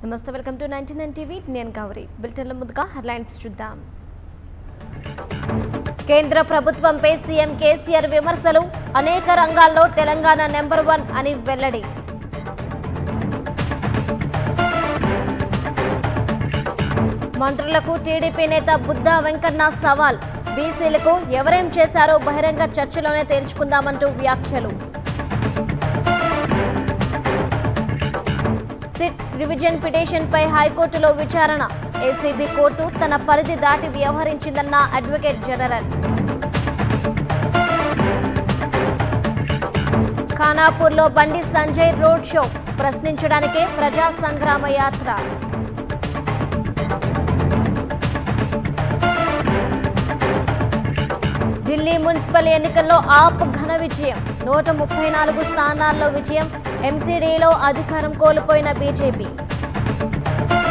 నమస్తే welcome to ninety nine TV నేను గౌరీ బులెటిన్ల ముందుగా హెడ్లైన్స్ చూద్దాం కేంద్ర ప్రభుత్వంపై సీఎం కేసీఆర్ విమర్శలు అనేక రంగాల్లో తెలంగాణ నెంబర్ వన్ అని వెల్లడి మంత్రులకు టీడీపీ నేత బుద్ధా వెంకన్న సవాల్ బీసీలకు ఎవరేం చేశారో బహిరంగ చర్చలోనే తేల్చుకుందామంటూ వ్యాఖ్యలు సిట్ రివిజన్ పిటిషన్పై హైకోర్టులో విచారణ ఏసీబీ కోర్టు తన పరిధి దాటి వ్యవహరించిందన్న అడ్వకేట్ జనరల్ ఖానాపూర్లో బండి సంజయ్ రోడ్ షో ప్రశ్నించడానికే ప్రజా సంగ్రామ యాత్ర ఢిల్లీ మున్సిపల్ ఎన్నికల్లో ఆప్ ఘన విజయం నూట ముప్పై నాలుగు స్థానాల్లో విజయం ఎంసీడీలో అధికారం కోల్పోయిన బీజేపీ